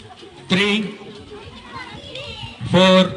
three four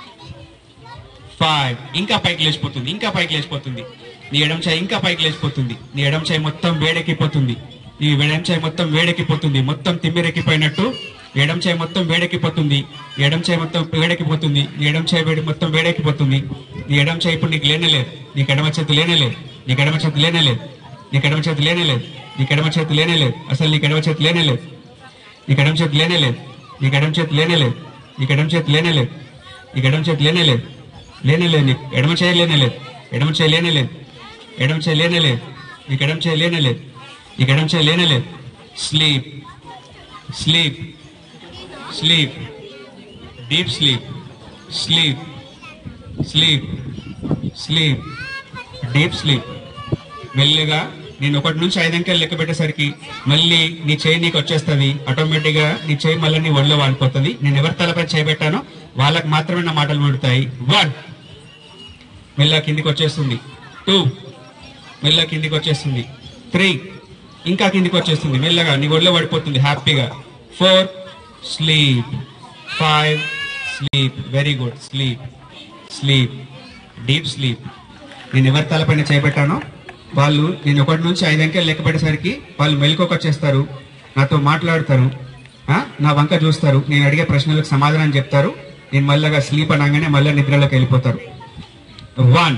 five ఇంకా పైకి లేచిపోతుంది ఇంకా పైకి లేచిపోతుంది నీ ఎడం చేయి ఇంకా పైకి లేచిపోతుంది నీ ఎడం చేయి మొత్తం వేడెక్కిపోతుంది నీ ఎడం చేయి మొత్తం వేడెక్కిపోతుంది మొత్తం తిమ్మిరెక్కిపోయినట్టు ఎడం చేయి మొత్తం వేడెక్కిపోతుంది ఎడం చేయి మొత్తం వేడెక్కిపోతుంది నీ ఎడం చేయి వేడి మొత్తం వేడెక్కిపోతుంది నీ ఎడం చేయి ఇప్పుడు నీకు లేనేలేదు నీకు ఎడమ చేతి లేనేలేదు నీకు ఎడమ చేతి లేనేలేదు నీకు ఎడమ చేతి లేనేలేదు నీకు ఎడమ చేతి లేనేలేదు అసలు నీకు ఎడమ చేతి లేనేలేదు నీకు ఎడమ చేతి లేనేలేదు నీకు ఎడమ చేతి లేనేలేదు నీకు ఎడమ చేతి లేనేలేదు నీకు ఎడమ చేతి లేనేలేదు లేనేలేదు నీకు ఎడమ చేయి లేనేలేదు ఎడమ చేయి లేనేలేదు ఎడమ చేయి లేనేలేదు నీకు ఎడమ చేయి లేనేలేదు నీకు ఎడమ చేయి లేనేలేదు sleep sleep sleep deep sleep sleep sleep sleep deep sleep మెల్లిగా నేను ఒకటి నుంచి ఐదు అంకెలు లెక్క పెట్టేసరికి మళ్ళీ నీ చేయి నీకు వచ్చేస్తుంది ఆటోమేటిక్ గా నీ చేయి మళ్ళీ నీ ఒళ్ళో వాడిపోతుంది నేను ఎవరి తలపై చేయబెట్టానో వాళ్ళకి మాత్రమే నా మాటలు ముడతాయి వన్ మెల్ల కిందికి వచ్చేస్తుంది టూ మెల్ల కిందికి వచ్చేస్తుంది త్రీ ఇంకా కిందికి వచ్చేస్తుంది మెల్లగా నీ ఒళ్ళో పడిపోతుంది హ్యాపీగా four sleep five sleep very good sleep sleep deep sleep నేను ఎవరి తలపైన చేపట్టానో వాళ్ళు నేను ఒకటి నుంచి ఐదు అంకెలు లెక్క పెట్టేసరికి వాళ్ళు మెలకువకు వచ్చేస్తారు నాతో మాట్లాడతారు ఆ, నా వంక చూస్తారు నేను అడిగే ప్రశ్నలకు సమాధానం చెప్తారు నేను మళ్ళగా స్లీప్ అనగానే మళ్ళీ నిద్రలోకి వెళ్ళిపోతారు one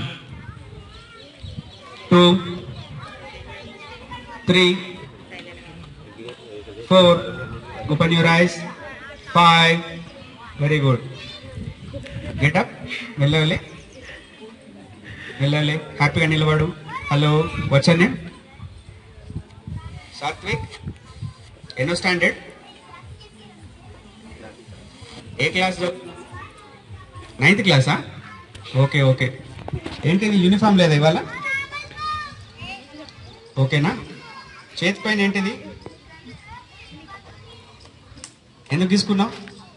two three four open your eyes five very good get up వెళ్ళవలే వెళ్ళాలి హ్యాపీగా నిలబడు హలో వచ్చా నేమ్ సాత్విక్ ఎన్నో స్టాండర్డ్ ఏ క్లాస్లో నైన్త్ క్లాసా ఓకే ఓకే ఏంటిది యూనిఫామ్ లేదా ఇవాళ ఓకేనా చేతి పైన ఏంటిది ఎందుకు తీసుకున్నావు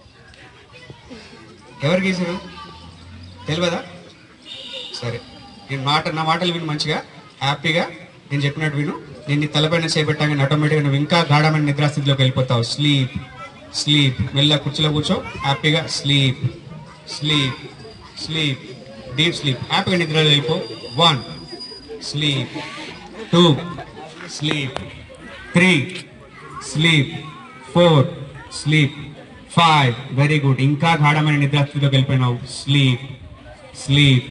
ఎవరు గీసారు తెలియదా సరే నేను మాట నా మాటలు విను మంచిగా హ్యాపీగా నేను చెప్పినట్టు విను నేను నీ తలపైన చేపట్టాగానే ఆటోమేటిక్గా నువ్వు ఇంకా గాఢమైన నిద్రాస్థితిలోకి వెళ్ళిపోతావు స్లీప్ స్లీప్ మెల్ల కుర్చీలో కూర్చో హ్యాపీగా sleep sleep sleep deep sleep హ్యాపీగా నిద్రలో వెళ్ళిపో one sleep two sleep three sleep four sleep five very good ఇంకా గాఢమైన నిద్రాస్థితిలోకి వెళ్ళిపోయినావు స్లీప్ స్లీప్